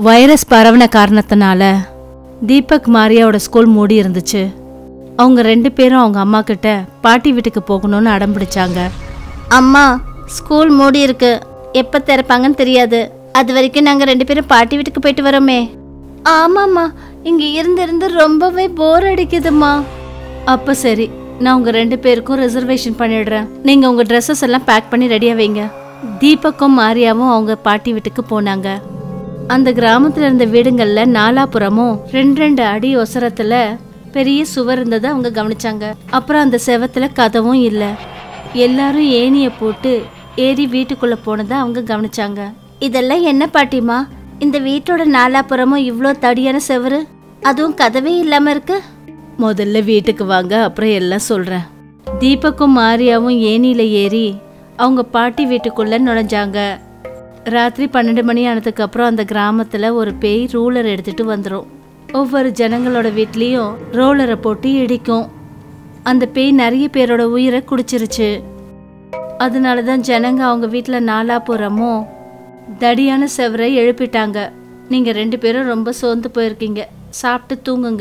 Virus பரவன காரணத்தினால Deepak மாரியாவோட school மூடி இருந்துச்சு அவங்க ரெண்டு பேரும் அவங்க அம்மா கிட்ட பாட்டி வீட்டுக்கு போகணும்னு அடம் பிடிச்சாங்க அம்மா ஸ்கூல் மூடி இருக்கு எப்போ திறப்பாங்கன்னு தெரியாது அது வரைக்கும் நாங்கள் ரெண்டு பேரும் பாட்டி வீட்டுக்கு போயிட்டு வரோமே ஆமாம்மா இங்கே இருந்து இருந்து ரொம்பவே போர் அடிக்குதும்மா அப்ப சரி நான் உங்க ரெண்டு பேருக்கும் ரிசர்வேஷன் பண்ணிடுறேன் நீங்க உங்க ட்ரெஸ்ஸஸ் எல்லாம் பேக் பண்ணி ரெடியா வைங்க தீபக்கும் மாரியாவும் அவங்க பாட்டி வீட்டுக்கு போனாங்க அந்த கிராமத்துல இருந்த வீடுங்கள்ல நாலாபுறமும் ரெண்டு ரெண்டு அடி ஒசரத்துல பெரிய சுவர் இருந்ததை அவங்க கவனிச்சாங்க அப்புறம் அந்த செவத்துல கதவும் இல்ல எல்லாரும் ஏணிய போட்டு ஏறி வீட்டுக்குள்ள போனதை அவங்க கவனிச்சாங்க இதெல்லாம் என்ன பாட்டிமா இந்த வீட்டோட நாலாப்புறமும் இவ்வளோ தடியான செவரு அதுவும் கதவே இல்லாமல் இருக்கு முதல்ல வீட்டுக்கு வாங்க அப்புறம் எல்லாம் சொல்றேன் தீபக்கும் மாரியாவும் ஏணியில ஏறி அவங்க பாட்டி வீட்டுக்குள்ள நுழைஞ்சாங்க ராத்திரி பன்னெண்டு மணி ஆனதுக்கு அப்புறம் அந்த கிராமத்துல ஒரு பேய் ரூலர் எடுத்துட்டு வந்துடும் ஒவ்வொரு ஜனங்களோட வீட்லேயும் ரோலரை போட்டு இடிக்கும் அந்த பேய் நிறைய பேரோட உயிரை குடிச்சிருச்சு அதனால தான் ஜனங்க அவங்க வீட்டில் நாலாபுறமும் தடியான செவரை எழுப்பிட்டாங்க நீங்க ரெண்டு பேரும் ரொம்ப சோர்ந்து போயிருக்கீங்க சாப்பிட்டு தூங்குங்க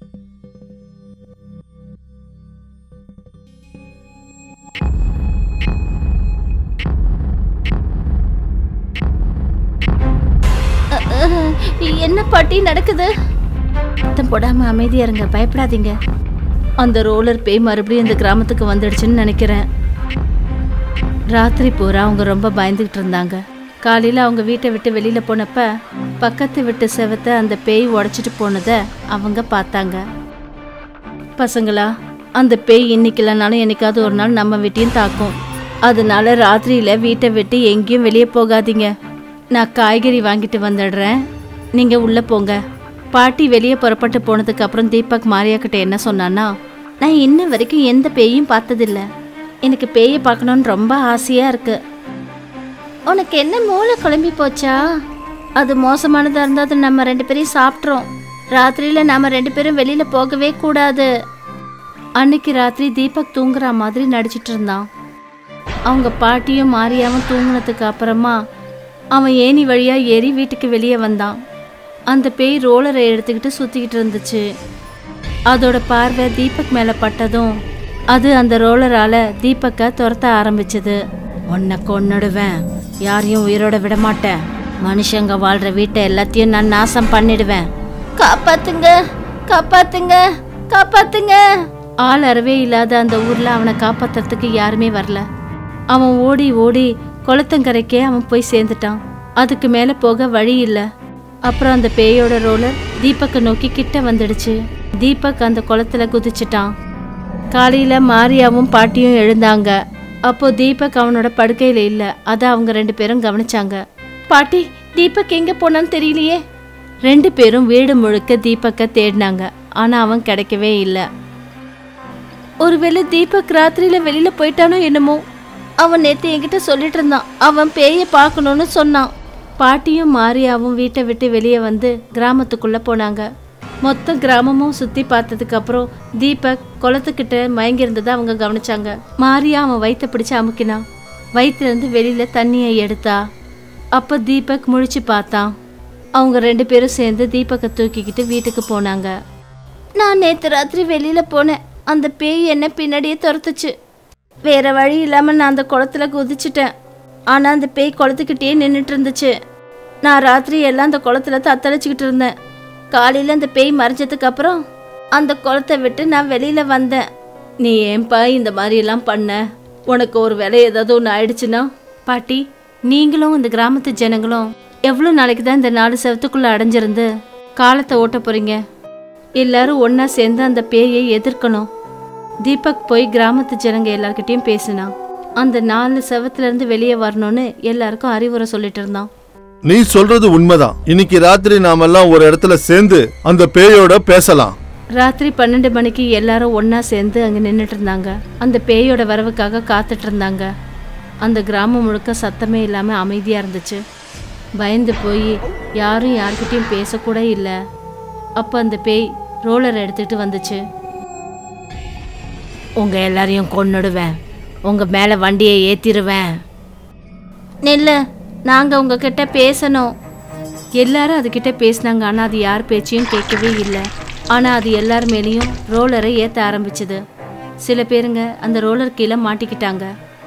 என்ன பாட்டி நடக்குது சத்தம் போடாம அமைதியா இருங்க பயப்படாதீங்க அந்த ரோலர் பேய் மறுபடியும் இந்த கிராமத்துக்கு வந்துடுச்சுன்னு நினைக்கிறேன் ராத்திரி பூரா அவங்க ரொம்ப பயந்துகிட்டு இருந்தாங்க காலையில அவங்க வீட்டை விட்டு வெளியில போனப்ப பக்கத்து வீட்டு செவத்தை அந்த பேய் உடைச்சிட்டு போனதை அவங்க பார்த்தாங்க பசங்களா அந்த பேய் இன்னைக்கு இல்லைனாலும் என்னைக்காவது ஒரு நாள் நம்ம வீட்டையும் தாக்கும் அதனால ராத்திரியில வீட்டை விட்டு எங்கேயும் வெளியே போகாதீங்க நான் காய்கறி வாங்கிட்டு வந்துடுறேன் நீங்க உள்ள போங்க பாட்டி வெளியே புறப்பட்டு போனதுக்கு அப்புறம் தீபக் மாரியா கிட்ட என்ன சொன்னான்னா நான் இன்ன வரைக்கும் எந்த பேயும் பார்த்ததில்ல எனக்கு பேயை பார்க்கணுன்னு ரொம்ப ஆசையா இருக்கு உனக்கு என்ன மூளை குழம்பி போச்சா அது மோசமானதா இருந்தா அது நம்ம ரெண்டு பேரையும் சாப்பிட்றோம் ராத்திரியில நாம ரெண்டு பேரும் வெளியில போகவே கூடாது அன்னைக்கு ராத்திரி தீபக் தூங்குற மாதிரி நடிச்சிட்டு இருந்தான் அவங்க பாட்டியும் மாரியாவும் தூங்குனதுக்கு அப்புறமா அவன் ஏணி வழியா ஏறி வீட்டுக்கு வெளியே வந்தான் அந்த பேய் ரோலரை எடுத்துக்கிட்டு சுத்திக்கிட்டு இருந்துச்சு அதோட பார்வை தீபக் மேல பட்டதும் அது அந்த ரோலரால தீபக்கை துரத்த ஆரம்பிச்சது உன்னை கொன்னுடுவேன் யாரையும் உயிரோட விட மாட்டேன் மனுஷங்க வாழ்ற வீட்டை எல்லாத்தையும் நான் நாசம் பண்ணிடுவேன் காப்பாத்துங்க காப்பாத்துங்க காப்பாத்துங்க ஆள் அறவே இல்லாத அந்த ஊர்ல அவனை காப்பாத்துறதுக்கு யாருமே வரல அவன் ஓடி ஓடி குளத்தங்கரைக்கே அவன் போய் சேர்ந்துட்டான் அதுக்கு மேல போக வழி இல்ல அப்புறம் அந்த பேயோட ரோலர் தீபக்கை நோக்கி கிட்ட வந்துடுச்சு தீபக் அந்த குளத்துல குதிச்சிட்டான் காலையில மாரியாவும் பாட்டியும் எழுந்தாங்க அப்போ தீபக் அவனோட படுக்கையில இல்ல அதை அவங்க ரெண்டு பேரும் கவனிச்சாங்க பாட்டி தீபக் எங்க போனான்னு தெரியலையே ரெண்டு பேரும் வீடு முழுக்க தீபக்கை தேடினாங்க ஆனா அவன் கிடைக்கவே இல்லை ஒருவேளை தீபக் ராத்திரியில வெளியில போயிட்டானோ என்னமோ அவன் நேத்து என்கிட்ட சொல்லிட்டு இருந்தான் அவன் பேயை பார்க்கணும்னு சொன்னான் பாட்டியும் மாரியாவும் வீட்டை விட்டு வெளியே வந்து கிராமத்துக்குள்ள போனாங்க மொத்த கிராமமும் சுத்தி பார்த்ததுக்கு அப்புறம் தீபக் குளத்துக்கிட்ட மயங்கி இருந்ததை அவங்க கவனிச்சாங்க மாரியா அவன் வயித்தை பிடிச்சு அமுக்கினான் வயிற்றுல இருந்து வெளியில தண்ணியை எடுத்தா அப்ப தீபக் முழிச்சு பார்த்தான் அவங்க ரெண்டு பேரும் சேர்ந்து தீபக்கை தூக்கிக்கிட்டு வீட்டுக்கு போனாங்க நான் நேத்து ராத்திரி வெளியில போனேன் அந்த பேய் என்ன பின்னாடியே துரத்துச்சு வேற வழி இல்லாம நான் அந்த குளத்துல குதிச்சிட்டேன் ஆனா அந்த பேய் குளத்துக்கிட்டே நின்றுட்டு இருந்துச்சு நான் ராத்திரி எல்லாம் அந்த குளத்துல தத்தளிச்சுக்கிட்டு இருந்தேன் காலையில அந்த பேய் மறைஞ்சதுக்கு அப்புறம் அந்த குளத்தை விட்டு நான் வெளியில வந்தேன் நீ ஏன்பா இந்த மாதிரி எல்லாம் பண்ண உனக்கு ஒரு வேலை ஏதாவது ஒன்று ஆயிடுச்சுன்னா பாட்டி நீங்களும் இந்த கிராமத்து ஜனங்களும் எவ்வளோ நாளைக்கு தான் இந்த நாலு செவத்துக்குள்ள அடைஞ்சிருந்து காலத்தை ஓட்ட போறீங்க எல்லாரும் ஒண்ணா சேர்ந்து அந்த பேயை எதிர்க்கணும் தீபக் போய் கிராமத்து ஜனங்க எல்லார்கிட்டயும் பேசினான் அந்த நாலு செவத்துல இருந்து வெளியே வரணும்னு எல்லாருக்கும் அறிவுரை சொல்லிட்டு இருந்தான் நீ சொல்றது உண்மைதான் இன்னைக்கு ராத்திரி நாமெல்லாம் ஒரு இடத்துல சேர்ந்து அந்த பேயோட பேசலாம் ராத்திரி பன்னெண்டு மணிக்கு எல்லாரும் ஒண்ணா சேர்ந்து அங்க நின்றுட்டு இருந்தாங்க அந்த பேயோட வரவுக்காக காத்துட்டு இருந்தாங்க அந்த கிராமம் முழுக்க சத்தமே இல்லாம அமைதியா இருந்துச்சு பயந்து போய் யாரும் யார்கிட்டயும் பேசக்கூட இல்லை அப்போ அந்த பேய் ரோலர் எடுத்துட்டு வந்துச்சு உங்க எல்லாரையும் கொன்னுடுவேன் உங்க மேல வண்டியை ஏத்திடுவேன் நெல்லு நாங்க உங்ககிட்ட பேசணும் எல்லாரும் அதுகிட்ட பேசினாங்க ஆனா அது யார் பேச்சையும் கேட்கவே இல்லை ஆனா அது எல்லார் மேலேயும் ரோலரை ஏத்த ஆரம்பிச்சது சில பேருங்க அந்த ரோலர் கீழே மாட்டிக்கிட்டாங்க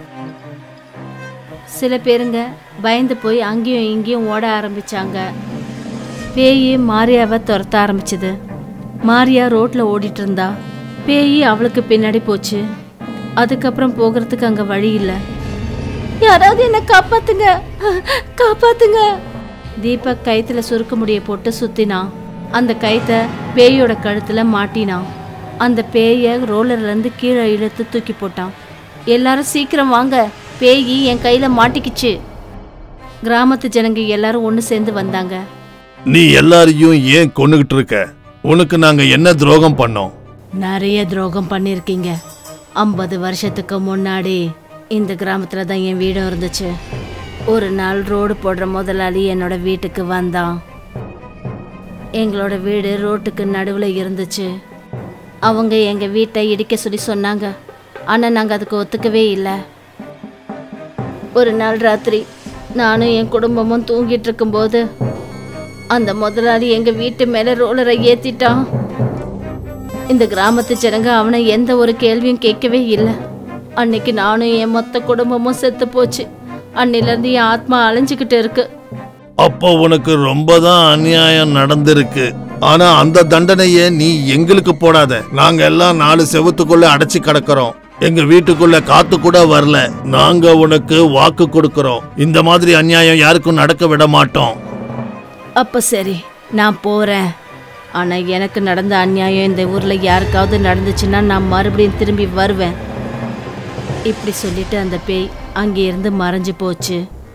சில பேருங்க பயந்து போய் அங்கேயும் இங்கேயும் ஓட ஆரம்பிச்சாங்க பேய் மாரியாவை துரத்த ஆரம்பிச்சது மாரியா ரோட்ல ஓடிட்டு இருந்தா பேய் அவளுக்கு பின்னாடி போச்சு அதுக்கப்புறம் போகிறதுக்கு அங்க வழி இல்லை யாராவது என்ன காப்பாத்துங்க காப்பாத்துங்க தீபக் கயித்துல சுருக்க முடிய போட்டு சுத்தினான் அந்த கயித்தை பேயோட கழுத்துல மாட்டினான் அந்த பேயை ரோலர்ல இருந்து கீழே இழுத்து தூக்கி போட்டான் எல்லாரும் சீக்கிரம் வாங்க பேய் என் கையில மாட்டிக்கிச்சு கிராமத்து ஜனங்க எல்லாரும் ஒன்று சேர்ந்து வந்தாங்க நீ எல்லாரையும் ஏன் கொன்னுகிட்டு இருக்க உனக்கு நாங்க என்ன துரோகம் பண்ணோம் நிறைய துரோகம் பண்ணியிருக்கீங்க ஐம்பது வருஷத்துக்கு முன்னாடி இந்த கிராமத்துல தான் என் வீடும் இருந்துச்சு ஒரு நாள் ரோடு போடுற முதலாளி என்னோட வீட்டுக்கு வந்தான் எங்களோட வீடு ரோட்டுக்கு நடுவில் இருந்துச்சு அவங்க எங்கள் வீட்டை இடிக்க சொல்லி சொன்னாங்க ஆனால் நாங்கள் அதுக்கு ஒத்துக்கவே இல்லை ஒரு நாள் ராத்திரி நானும் என் குடும்பமும் தூங்கிட்டு இருக்கும்போது அந்த முதலாளி எங்க வீட்டு மேல ரோலரை ஏத்திட்டான் இந்த கிராமத்து ஜனங்க அவனை எந்த ஒரு கேள்வியும் கேட்கவே இல்லை அன்னைக்கு நானும் என் மொத்த குடும்பமும் செத்து போச்சு அன்னிலேருந்து என் ஆத்மா அலைஞ்சுக்கிட்டு இருக்கு அப்போ உனக்கு ரொம்ப தான் அநியாயம் நடந்திருக்கு ஆனா அந்த தண்டனைய நீ எங்களுக்கு போடாத நாங்க எல்லாம் நாலு செவத்துக்குள்ள அடைச்சு கிடக்குறோம் எங்க வீட்டுக்குள்ள காத்து கூட வரல நாங்க உனக்கு வாக்கு கொடுக்கறோம் இந்த மாதிரி அநியாயம் யாருக்கும் நடக்க விட மாட்டோம் அப்போ சரி நான் போகிறேன் ஆனால் எனக்கு நடந்த அநியாயம் இந்த ஊரில் யாருக்காவது நடந்துச்சுன்னா நான் மறுபடியும் திரும்பி வருவேன் இப்படி சொல்லிட்டு அந்த பேய் அங்கேருந்து மறைஞ்சு போச்சு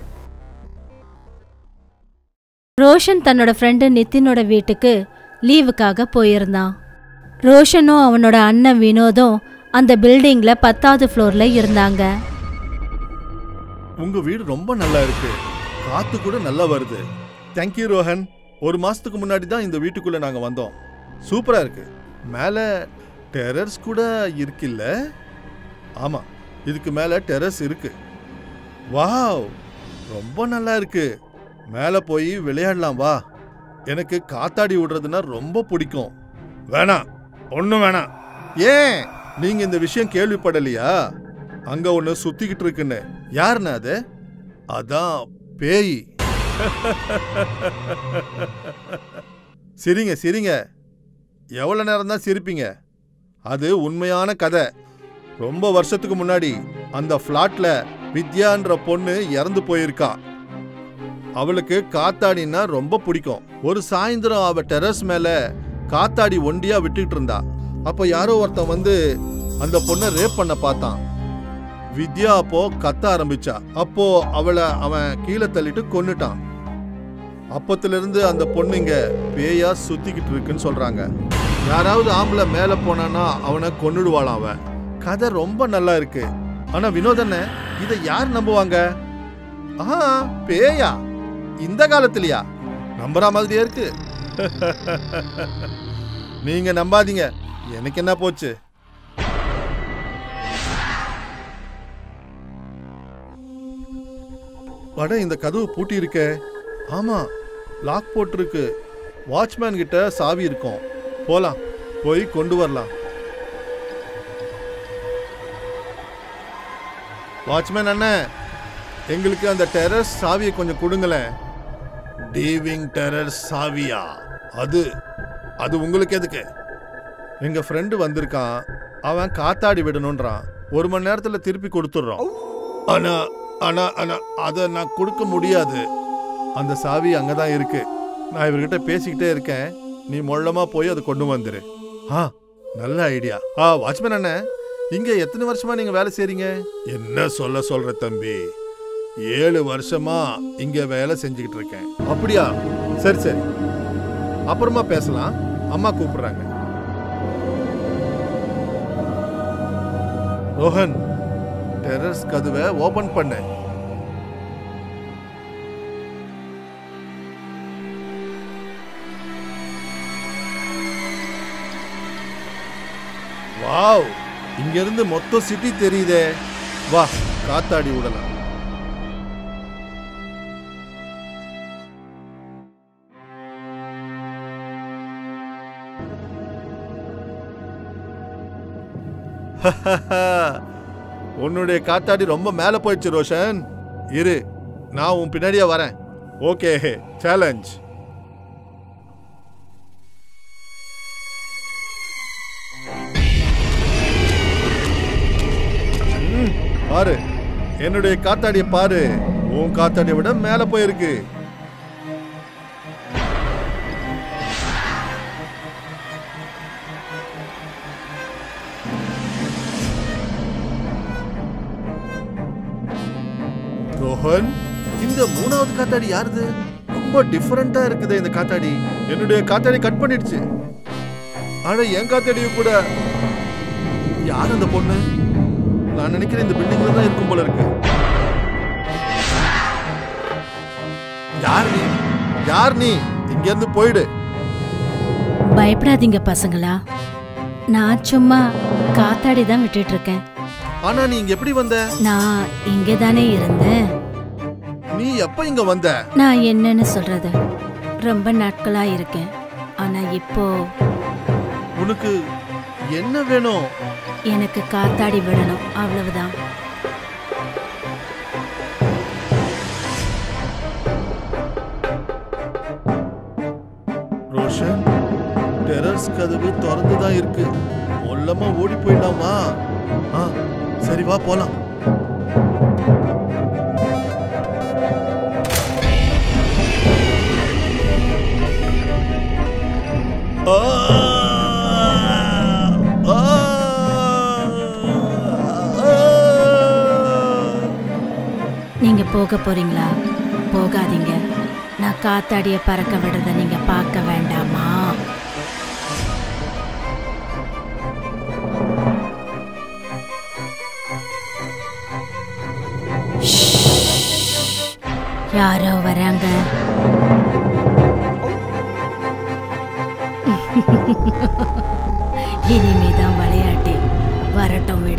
ரோஷன் தன்னோட ஃப்ரெண்டு நிதினோட வீட்டுக்கு லீவுக்காக போயிருந்தான் ரோஷனும் அவனோட அண்ணன் வினோதும் அந்த பில்டிங்ல பத்தாவது ஃப்ளோர்ல இருந்தாங்க உங்க வீடு ரொம்ப நல்லா இருக்கு காத்து கூட நல்லா வருது தேங்க்யூ ரோஹன் ஒரு மாசத்துக்கு முன்னாடி தான் இந்த வீட்டுக்குள்ள நாங்க வந்தோம் சூப்பரா இருக்கு மேல டெரஸ் கூட இருக்குல்ல ஆமா இதுக்கு மேல டெரஸ் இருக்கு வாவ் ரொம்ப நல்லா இருக்கு மேல போய் விளையாடலாம் வா எனக்கு காத்தாடி விடுறதுன்னா ரொம்ப பிடிக்கும் வேணாம் ஒன்றும் வேணாம் ஏன் நீங்க இந்த விஷயம் கேள்விப்படலையா அங்க ஒண்ணு சுத்திக்கிட்டு இருக்குன்னு யாருண்ணா அது அதான் பேய் சிரிங்க சிரிங்க எவ்வளவு நேரம் தான் சிரிப்பீங்க அது உண்மையான கதை ரொம்ப வருஷத்துக்கு முன்னாடி அந்த ஃப்ளாட்ல வித்யான்ற பொண்ணு இறந்து போயிருக்கா அவளுக்கு காத்தாடினா ரொம்ப பிடிக்கும் ஒரு சாயந்தரம் அவ டெரஸ் மேல காத்தாடி ஒண்டியா விட்டுட்டு இருந்தா அப்ப யாரோ ஒருத்தன் வந்து அந்த பொண்ணை ரேப் பண்ண பார்த்தான் வித்யா அப்போ கத்த ஆரம்பிச்சா அப்போ அவளை அவன் கீழே தள்ளிட்டு கொன்னுட்டான் அப்பத்துல இருந்து அந்த பொண்ணுங்க பேயா சுத்திக்கிட்டு இருக்குன்னு சொல்றாங்க யாராவது ஆம்பளை மேல போனானா அவனை கொன்னுடுவாளாம் அவன் கதை ரொம்ப நல்லா இருக்கு ஆனா வினோதண்ண இதை யார் நம்புவாங்க ஆஹா பேயா இந்த காலத்துலயா நம்புற மாதிரியே இருக்கு நீங்க நம்பாதீங்க எனக்கு என்ன போச்சு அட இந்த கதவு பூட்டி இருக்கே ஆமா லாக் போட்டிருக்கு வாட்ச்மேன் கிட்ட சாவி இருக்கும் போலாம் போய் கொண்டு வரலாம் வாட்ச்மேன் அண்ணன் எங்களுக்கு அந்த டெரஸ் சாவியை கொஞ்சம் கொடுங்களேன் டீவிங் டெரஸ் சாவியா அது அது உங்களுக்கு எதுக்கு எங்க ஃப்ரெண்டு வந்திருக்கான் அவன் காத்தாடி விடணுன்றான் ஒரு மணி நேரத்துல திருப்பி கொடுத்துட்றோம் ஆனா ஆனா ஆனா அதை நான் கொடுக்க முடியாது அந்த சாவி அங்கதான் இருக்கு நான் இவர்கிட்ட பேசிக்கிட்டே இருக்கேன் நீ மொள்ளமா போய் அதை கொண்டு வந்துரு ஆ நல்ல ஐடியா ஆ வாட்ச்மேன் அண்ணன் இங்க எத்தனை வருஷமா நீங்க வேலை செய்றீங்க என்ன சொல்ல சொல்ற தம்பி ஏழு வருஷமா இங்க வேலை செஞ்சுக்கிட்டு இருக்கேன் அப்படியா சரி சரி அப்புறமா பேசலாம் அம்மா கூப்பிடுறாங்க ரோஹன் டெரஸ் கதவை ஓபன் பண்ணு வாவ் இங்க இருந்து மொத்த சிட்டி தெரியுதே வா காத்தாடி விடலாம் உன்னுடைய காத்தாடி ரொம்ப மேலே போயிடுச்சு ரோஷன் இரு நான் உன் பின்னாடியே வரேன் ஓகே சேலஞ்ச் பாரு என்னுடைய காத்தாடியை பாரு உன் காத்தாடியை விட மேல போயிருக்கு ரோஹன் இந்த மூணாவது காத்தாடி யாருது ரொம்ப டிஃபரெண்டா இருக்குது இந்த காத்தாடி என்னுடைய காத்தாடி கட் பண்ணிடுச்சு ஆனா என் காத்தாடியும் கூட யார் அந்த பொண்ணு நான் நினைக்கிறேன் இந்த பில்டிங்ல தான் இருக்கும் போல இருக்கு யார் நீ யார் நீ இங்க இருந்து போயிடு பயப்படாதீங்க பசங்களா நான் சும்மா காத்தாடி தான் விட்டுட்டு இருக்கேன் ஆனா நீ இங்க எப்படி வந்த நான் இங்கே தானே இருந்தேன் நீ எப்ப இங்க வந்த நான் என்னன்னு சொல்றது ரொம்ப நாட்களா இருக்கேன் ஆனா இப்போ உனக்கு என்ன வேணும் எனக்கு காத்தாடி விடணும் அவ்வளவுதான் ரோஷன் டெரஸ் கதவு திறந்து தான் இருக்கு மொல்லமா ஓடி போயிடலாமா ஆ சரி வா போலாம் ஆ! ஆ! ஆ! நீங்க போக போறீங்களா போகாதீங்க நான் காத்தாடிய பறக்க விடுறத நீங்க பார்க்க வேண்டாமா யாரோ வராங்க இனிமேதான் விளையாட்டு வரட்டும் விட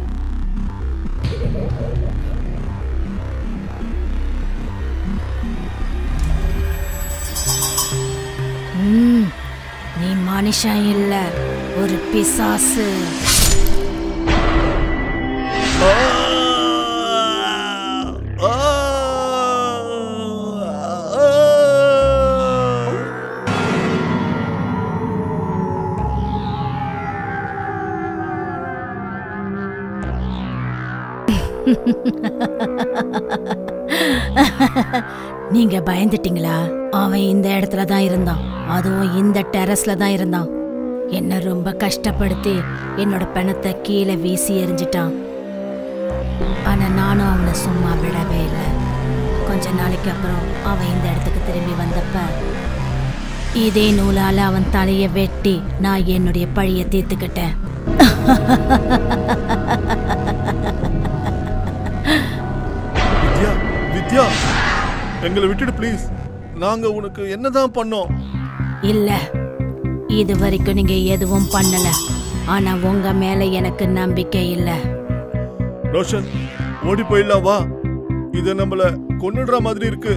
ம், நீ மனுஷன் இல்ல ஒரு பிசாசு ஆ! ஆ! நீங்க பயந்துட்டீங்களா அவன் இந்த இடத்துல தான் இருந்தான் அதுவும் இந்த டெரஸ்ல தான் இருந்தான் என்ன ரொம்ப கஷ்டப்படுத்தி என்னோட பணத்தை கீழே வீசி எறிஞ்சிட்டான் ஆனா நானும் அவனை சும்மா விடவே இல்லை கொஞ்ச நாளைக்கு அப்புறம் அவன் இந்த இடத்துக்கு திரும்பி வந்தப்ப இதே நூலால அவன் தலையை வெட்டி நான் என்னுடைய பழிய தீர்த்துக்கிட்டேன் வித்யா வித்யா எங்களை விட்டுடு ப்ளீஸ் நாங்க உனக்கு என்னதான் பண்ணோம் இல்ல இது வரைக்கும் நீங்க எதுவும் பண்ணல ஆனா உங்க மேல எனக்கு நம்பிக்கை இல்ல ரோஷன் ஓடி போயிடலாம் வா இது நம்மள கொன்னுடுற மாதிரி இருக்கு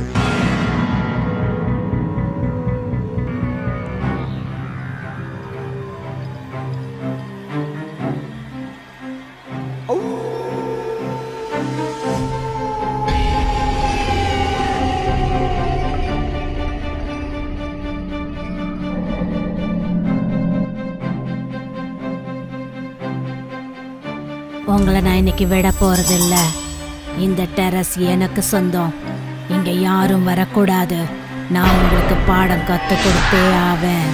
உங்களை நான் இன்னைக்கு விட போறது இல்ல இந்த டெரஸ் எனக்கு சொந்தம் இங்க யாரும் வரக்கூடாது நான் உங்களுக்கு பாடம் கத்து கொடுத்தே ஆவேன்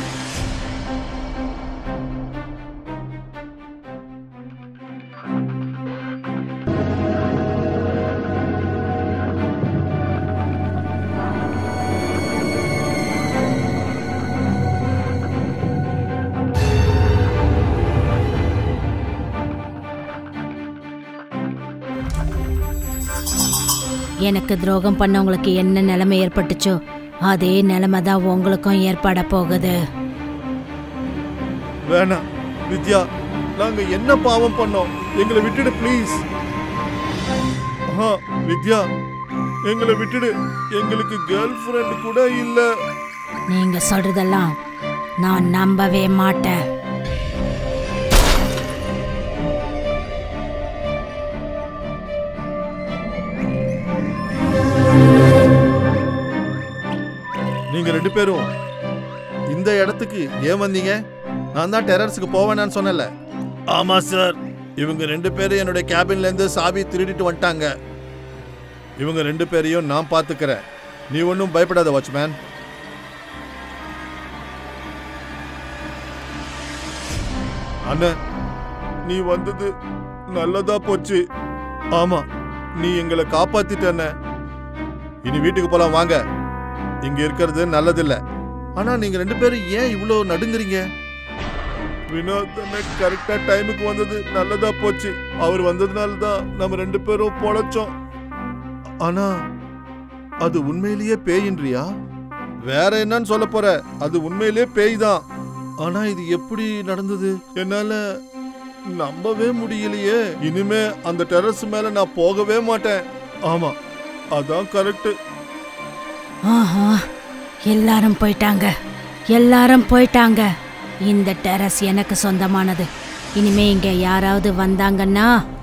எனக்கு துரோகம் பண்ணவங்களுக்கு என்ன நிலைமை ஏற்பட்டுச்சோ அதே நிலைமை தான் உங்களுக்கும் ஏற்பட போகுது வேணாம் வித்யா நாங்க என்ன பாவம் பண்ணோம் எங்களை விட்டுடு ப்ளீஸ் வித்யா எங்களை விட்டுடு எங்களுக்கு கேர்ள் ஃப்ரெண்ட் கூட இல்ல நீங்க சொல்றதெல்லாம் நான் நம்பவே மாட்டேன் நீங்க ரெண்டு பேரும் இந்த இடத்துக்கு ஏன் வந்தீங்க நான் தான் டெரர்ஸுக்கு போவேனான்னு சொன்னல ஆமா சார் இவங்க ரெண்டு பேரும் என்னுடைய கேபின்ல இருந்து சாவி திருடிட்டு வந்துட்டாங்க இவங்க ரெண்டு பேரையும் நான் பாத்துக்கிறேன் நீ ஒன்றும் பயப்படாத வாட்ச்மேன் அண்ணன் நீ வந்தது நல்லதா போச்சு ஆமா நீ எங்களை காப்பாத்திட்ட அண்ணன். இனி வீட்டுக்கு போலாம் வாங்க இங்க இருக்கிறது நல்லதில்ல ஆனா நீங்க ரெண்டு பேரும் ஏன் இவ்வளோ நடுங்குறீங்க வினோத் அண்ணன் கரெக்டா டைமுக்கு வந்தது நல்லதா போச்சு அவர் வந்ததுனால தான் நம்ம ரெண்டு பேரும் பொழைச்சோம் ஆனா அது உண்மையிலேயே பேயின்றியா வேற என்னன்னு சொல்ல போற அது உண்மையிலேயே பேய் தான் ஆனா இது எப்படி நடந்தது என்னால நம்பவே முடியலையே இனிமே அந்த டெரஸ் மேல நான் போகவே மாட்டேன் ஆமா அதான் கரெக்ட் ஆஹா எல்லாரும் போயிட்டாங்க எல்லாரும் போயிட்டாங்க இந்த டெரஸ் எனக்கு சொந்தமானது இனிமே இங்க யாராவது வந்தாங்கன்னா